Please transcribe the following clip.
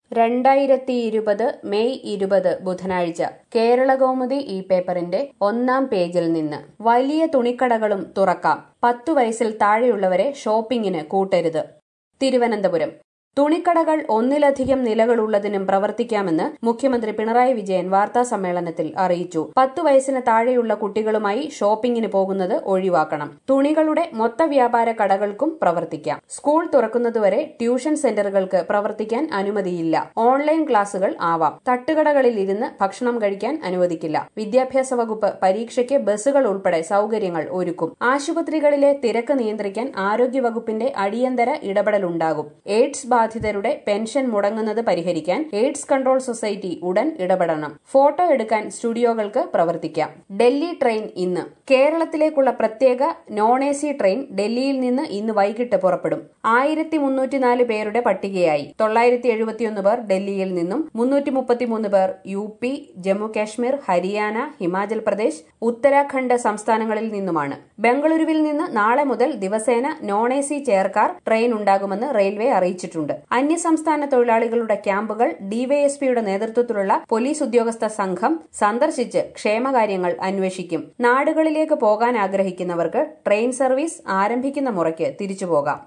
രണ്ടായിരത്തി ഇരുപത് മെയ് ഇരുപത് ബുധനാഴ്ച കേരളകൗമുദി ഈ പേപ്പറിന്റെ ഒന്നാം പേജിൽ നിന്ന് വലിയ തുണിക്കടകളും തുറക്കാം പത്തു വയസ്സിൽ താഴെയുള്ളവരെ ഷോപ്പിംഗിന് കൂട്ടരുത് തിരുവനന്തപുരം തുണിക്കടകൾ ഒന്നിലധികം നിലകളുള്ളതിനും പ്രവർത്തിക്കാമെന്ന് മുഖ്യമന്ത്രി പിണറായി വിജയൻ വാർത്താ സമ്മേളനത്തിൽ അറിയിച്ചു പത്തു വയസ്സിന് താഴെയുള്ള കുട്ടികളുമായി ഷോപ്പിംഗിന് പോകുന്നത് ഒഴിവാക്കണം തുണികളുടെ മൊത്ത വ്യാപാര കടകൾക്കും പ്രവർത്തിക്കാം സ്കൂൾ തുറക്കുന്നതുവരെ ട്യൂഷൻ സെന്ററുകൾക്ക് പ്രവർത്തിക്കാൻ അനുമതിയില്ല ഓൺലൈൻ ക്ലാസുകൾ ആവാം തട്ടുകടകളിൽ ഇരുന്ന് ഭക്ഷണം കഴിക്കാൻ അനുവദിക്കില്ല വിദ്യാഭ്യാസ വകുപ്പ് പരീക്ഷയ്ക്ക് ബസ്സുകൾ ഉൾപ്പെടെ സൌകര്യങ്ങൾ ഒരുക്കും ആശുപത്രികളിലെ തിരക്ക് നിയന്ത്രിക്കാൻ ആരോഗ്യവകുപ്പിന്റെ അടിയന്തര ഇടപെടലുണ്ടാകും എയ്ഡ്സ് ബാധിതരുടെ പെൻഷൻ മുടങ്ങുന്നത് പരിഹരിക്കാൻ എയ്ഡ്സ് കൺട്രോൾ സൊസൈറ്റി ഉടൻ ഇടപെടണം ഫോട്ടോ എടുക്കാൻ സ്റ്റുഡിയോകൾക്ക് പ്രവർത്തിക്കാം ഡൽഹി ട്രെയിൻ ഇന്ന് കേരളത്തിലേക്കുള്ള പ്രത്യേക നോൺ എ സി ട്രെയിൻ ഡൽഹിയിൽ നിന്ന് ഇന്ന് വൈകിട്ട് പുറപ്പെടും ആയിരത്തി മുന്നൂറ്റിനാല് പേരുടെ പട്ടികയായി തൊള്ളായിരത്തി എഴുപത്തിയൊന്ന് പേർ ഡൽഹിയിൽ നിന്നും മുന്നൂറ്റി മുപ്പത്തിമൂന്ന് പേർ യു പി ജമ്മു കാശ്മീർ ഹരിയാന ഹിമാചൽ പ്രദേശ് ഉത്തരാഖണ്ഡ് സംസ്ഥാനങ്ങളിൽ നിന്നുമാണ് ബംഗളൂരുവിൽ നിന്ന് നാളെ മുതൽ ദിവസേന non A C chair car train ഉണ്ടാകുമെന്ന് റെയിൽവേ അറിയിച്ചിട്ടുണ്ട് അന്യസംസ്ഥാന തൊഴിലാളികളുടെ ക്യാമ്പുകൾ ഡിവൈഎസ്പിയുടെ നേതൃത്വത്തിലുള്ള പോലീസ് ഉദ്യോഗസ്ഥ സംഘം സന്ദർശിച്ച് ക്ഷേമകാര്യങ്ങൾ അന്വേഷിക്കും നാടുകളിലേക്ക് പോകാൻ ആഗ്രഹിക്കുന്നവർക്ക് ട്രെയിൻ സർവീസ് ആരംഭിക്കുന്ന മുറയ്ക്ക് തിരിച്ചുപോകാം